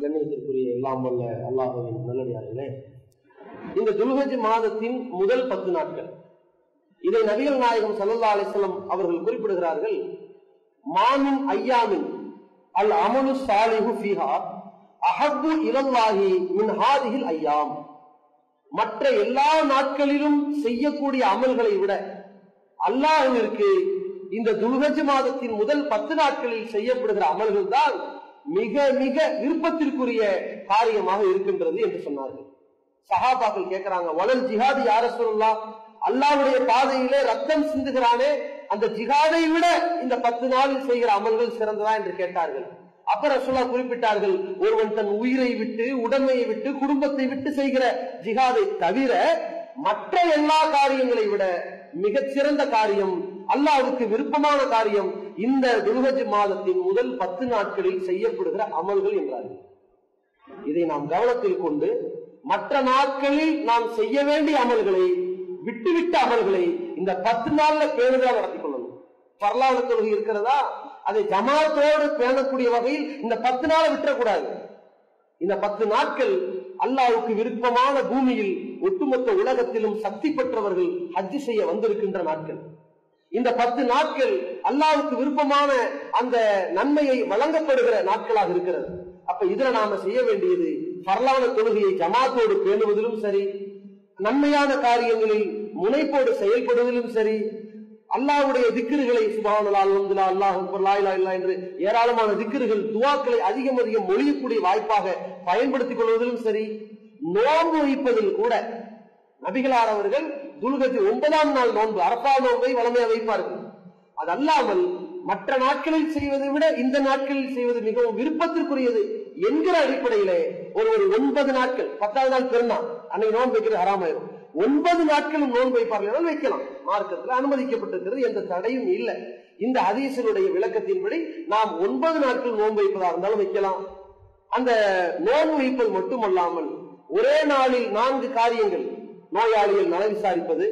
கண்ணியத்திற்குரிய எல்லாம் வல்ல அல்லாஹுவின் நல்லடியார்களே இந்த துல்ஹஜ் மாதத்தின் முதல் பத்து நாட்கள் இதை நபிகள் நாயகம் சல்லா அலிஸ்லம் அவர்கள் குறிப்பிடுகிறார்கள் மாமின் ஐயாமின் அல் அமலு சாலிஹு ஃபீஹா அஹப்பு இலல்லாஹி மின் ஹாதிஹில் ஐயாம் மற்ற எல்லா நாட்களிலும் செய்யக்கூடிய அமல்களை விட அல்லாஹுவிற்கு இந்த துல்ஹஜ் மாதத்தின் முதல் பத்து நாட்களில் செய்யப்படுகிற அமல்கள் தான் மிக மிக விருப்பத்திற்குரிய காரியமாக இருக்கின்றது என்று சொன்னார்கள் சஹாபாக்கள் கேட்கிறாங்க வளல் ஜிஹாது யார சொல்லலாம் அல்லாவுடைய பாதையிலே ரத்தம் சிந்துகிறானே அந்த ஜிஹாதை விட இந்த பத்து நாளில் செய்கிற அமல்கள் சிறந்ததா என்று கேட்டார்கள் அப்புறம் சொல்லா குறிப்பிட்டார்கள் ஒருவன் தன் உயிரை விட்டு உடமையை விட்டு குடும்பத்தை விட்டு செய்கிற ஜிஹாதை தவிர மற்ற எல்லா காரியங்களை விட மிகச் சிறந்த காரியம் அல்லாவுக்கு விருப்பமான காரியம் இந்த துல்ஹஜ் மாதத்தின் முதல் பத்து நாட்களில் செய்யப்படுகிற அமல்கள் என்றார்கள் இதை நாம் கவனத்தில் கொண்டு மற்ற நாட்களில் நாம் செய்ய வேண்டிய அமல்களை விட்டுவிட்ட அமல்களை இந்த பத்து நாள்ல பேணுதலா நடத்தி கொள்ளணும் பரலாத தொழுகை இருக்கிறதா அதை ஜமாத்தோடு பேணக்கூடிய வகையில் இந்த பத்து நாளை விட்டுறக்கூடாது இந்த பத்து நாட்கள் அல்லாவுக்கு விருப்பமான பூமியில் ஒட்டுமொத்த உலகத்திலும் சக்தி பெற்றவர்கள் ஹஜ்ஜு செய்ய வந்திருக்கின்ற நாட்கள் இந்த பத்து நாட்கள் அல்லாவுக்கு விருப்பமான அந்த நன்மையை வழங்கப்படுகிற நாட்களாக இருக்கிறது அப்ப இதுல நாம செய்ய வேண்டியது பரலான தொழுகையை ஜமாத்தோடு பேணுவதிலும் சரி நன்மையான காரியங்களில் முனைப்போடு செயல்படுவதிலும் சரி அல்லாவுடைய திக்கிறுகளை சுபானலா அல்ஹம்துல்லா அல்லாஹ் அக்பர் லா இலாஹ இல்லல்லாஹ் என்று ஏராளமான திக்கிறுகள் துவாக்களை அதிகம் அதிகம் மொழியக்கூடிய வாய்ப்பாக பயன்படுத்திக் கொள்வதிலும் சரி நோன்பு வைப்பதில் கூட நபிகளார் அவர்கள் துல்கத்து ஒன்பதாம் நாள் நோன்பு அரப்பா நோன்பை வளமையா வைப்பார்கள் அது அல்லாமல் மற்ற நாட்களில் செய்வதை விட இந்த நாட்களில் செய்வது மிகவும் விருப்பத்திற்குரியது என்கிற அடிப்படையிலே ஒரு ஒரு ஒன்பது நாட்கள் பத்தாவது நாள் பெருநாள் அன்னைக்கு நோன்பு வைக்கிறது ஹராமாயிரும் ஒன்பது நாட்களும் நோன்பு வைப்பார்கள் வைக்கலாம் மார்க்கத்தில் அனுமதிக்கப்பட்டிருக்கிறது எந்த தடையும் இல்லை இந்த ஹதீசனுடைய விளக்கத்தின்படி நாம் ஒன்பது நாட்கள் நோன்பு வைப்பதா இருந்தாலும் வைக்கலாம் அந்த நோன்பு வைப்பது மட்டுமல்லாமல் ஒரே நாளில் நான்கு காரியங்கள் நோயாளிகள் நல விசாரிப்பது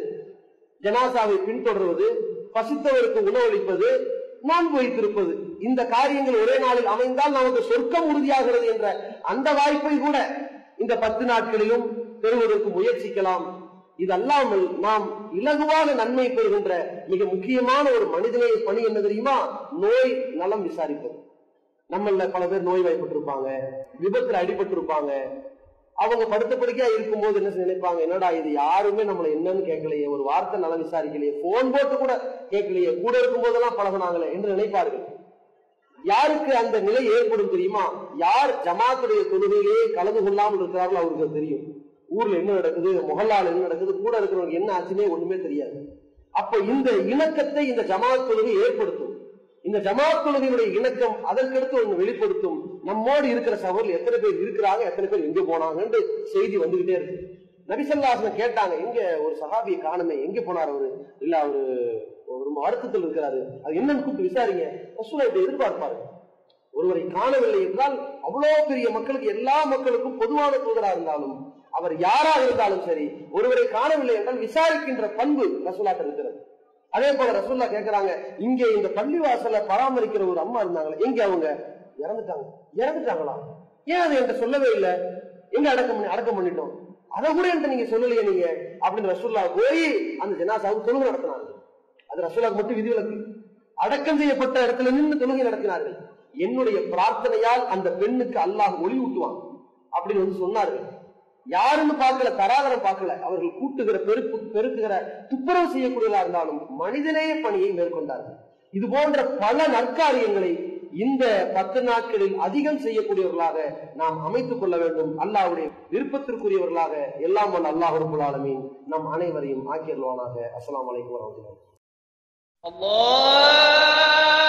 ஜனாசாவை பின்தொடர்வது பசித்தவருக்கு உணவளிப்பது நோன்பு வைத்திருப்பது இந்த காரியங்கள் ஒரே நாளில் அமைந்தால் நமக்கு சொர்க்கம் உறுதியாகிறது என்ற அந்த வாய்ப்பை கூட இந்த பத்து நாட்களிலும் பெறுவதற்கு முயற்சிக்கலாம் இது அல்லாமல் நாம் இலகுவாக நன்மை பெறுகின்ற மிக முக்கியமான ஒரு மனிதநேய பணி என்ன தெரியுமா நோய் நலம் விசாரிப்பது நம்மள பல பேர் நோய் வாய்ப்பட்டிருப்பாங்க விபத்துல அடிபட்டிருப்பாங்க அவங்க படுத்த படுக்கையா இருக்கும்போது என்ன நினைப்பாங்க என்னடா இது யாருமே நம்மள என்னன்னு கேட்கலையே ஒரு வார்த்தை நலம் விசாரிக்கலையே போன் போட்டு கூட கேட்கலையே கூட இருக்கும் போதெல்லாம் பழகினாங்களே என்று நினைப்பார்கள் யாருக்கு அந்த நிலை ஏற்படும் தெரியுமா யார் ஜமாத்துடைய தொழுகையிலேயே கலந்து கொள்ளாமல் இருக்கிறார்களோ அவருக்கு அது தெரியும் ஊர்ல என்ன நடக்குது முகல்லால் என்ன நடக்குது கூட இருக்கிறவங்க என்ன ஆச்சுன்னே ஒண்ணுமே தெரியாது அப்ப இந்த இணக்கத்தை இந்த ஜமாத் தொழுகை ஏற்படுத்தும் இந்த ஜமாத் தொழுகையுடைய இணக்கம் அதற்கடுத்து ஒன்று வெளிப்படுத்தும் நம்மோடு இருக்கிற சகோதரர் எத்தனை பேர் இருக்கிறாங்க எத்தனை பேர் எங்க போனாங்கன்னு செய்தி வந்துகிட்டே இருக்கு நபிசல்லாசன கேட்டாங்க எங்க ஒரு சஹாபியை காணுமே எங்க போனார் அவரு இல்ல அவரு ஒரு வருத்தத்தில் இருக்கிறாரு அது என்னன்னு கூப்பிட்டு விசாரிங்க ரசூலா இப்படி எதிர்பார்ப்பாரு ஒருவரை காணவில்லை என்றால் அவ்வளவு பெரிய மக்களுக்கு எல்லா மக்களுக்கும் பொதுவான தூதரா இருந்தாலும் அவர் யாராக இருந்தாலும் சரி ஒருவரை காணவில்லை என்றால் விசாரிக்கின்ற பண்பு ரசூலாட்ட இருக்கிறது அதே போல ரசூல்லா கேக்குறாங்க இங்க இந்த பள்ளி வாசல பராமரிக்கிற ஒரு அம்மா இருந்தாங்களே எங்க அவங்க இறந்துட்டாங்க இறந்துட்டாங்களா ஏன் அது என்கிட்ட சொல்லவே இல்லை எங்க அடக்கம் பண்ணி அடக்கம் பண்ணிட்டோம் அதை கூட என்கிட்ட நீங்க சொல்லலையே நீங்க அப்படின்னு ரசூல்லா போய் அந்த ஜனாசாவுக்கு தொழுகை நடத்தினாங்க அது ரசூலாக்கு மட்டும் விதிவிலக்கு அடக்கம் செய்யப்பட்ட இடத்துல நின்று தொழுகை நடத்தினார்கள் என்னுடைய பிரார்த்தனையால் அந்த பெண்ணுக்கு அல்லாஹ் ஒளி ஊட்டுவான் அப்படின்னு வந்து சொன்னார்கள் யாருன்னு பார்க்கல தராதரம் பார்க்கல அவர்கள் கூட்டுகிற பெருக்கு பெருக்குகிற துப்புரவு செய்யக்கூடியதா இருந்தாலும் மனிதநேய பணியை மேற்கொண்டார்கள் இது போன்ற பல நற்காரியங்களை இந்த பத்து நாட்களில் அதிகம் செய்யக்கூடியவர்களாக நாம் அமைத்துக் கொள்ள வேண்டும் அல்லாவுடைய விருப்பத்திற்குரியவர்களாக எல்லாம் வல்ல அல்லாஹ் ரபுல் ஆலமீன் நம் அனைவரையும் ஆக்கியல்வானாக அஸ்ஸலாமு அலைக்கும் வரஹ்மத்துல்லாஹி الله